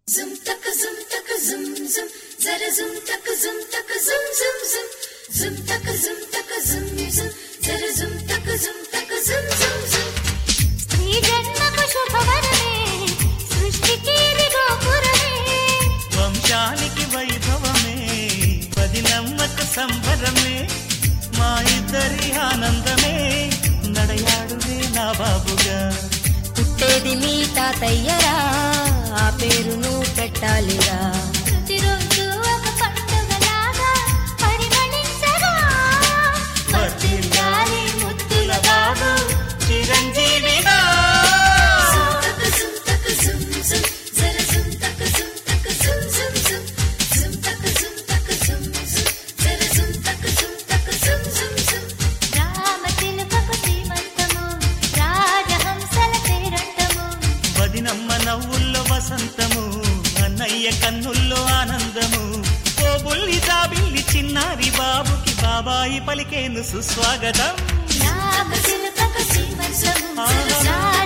Zum taka zum taka zum zum zara zum taka zum taka zum zum zum zum taka zum taka zum zum zara zum taka zum taka zum zum zum స్త్రీ జన్మకు శుభవరమే సృష్టికి ఇది గోపురమే వంశానికి వైభవమే పదినమ్మక సంబరమే మా ఇద్దరి ఆనందమే నడయాడువే నా బాబుగా పుట్టేది మీ తాతయ్యరా ఆ పేరు నువ్వు పెట్టాలిరా ప్రతిరోజు ఒక పండుగలాగా పరిమళించగా వర్ధిల్లాలి ముద్దుల బాబు చిరంజీవిగా zum taka zum taka zum zum zara zum taka zum taka zum zum zum zum taka zum taka zum zum zara zum taka zum taka zum zum zum Rama తిలకపు శ్రీమంతము రాజహంసల పేరంటము వదినమ్మ నవ్వుల్లో వసంతము అన్నయ్య కన్నుల్లో ఆనందము ఓ బుల్లి జాబిల్లి చిన్నారి బాబుకి బాబాయి పలికేను సుస్వాగతం రామ తిలకపు శ్రీమంతము ఆహా. రాజహంసల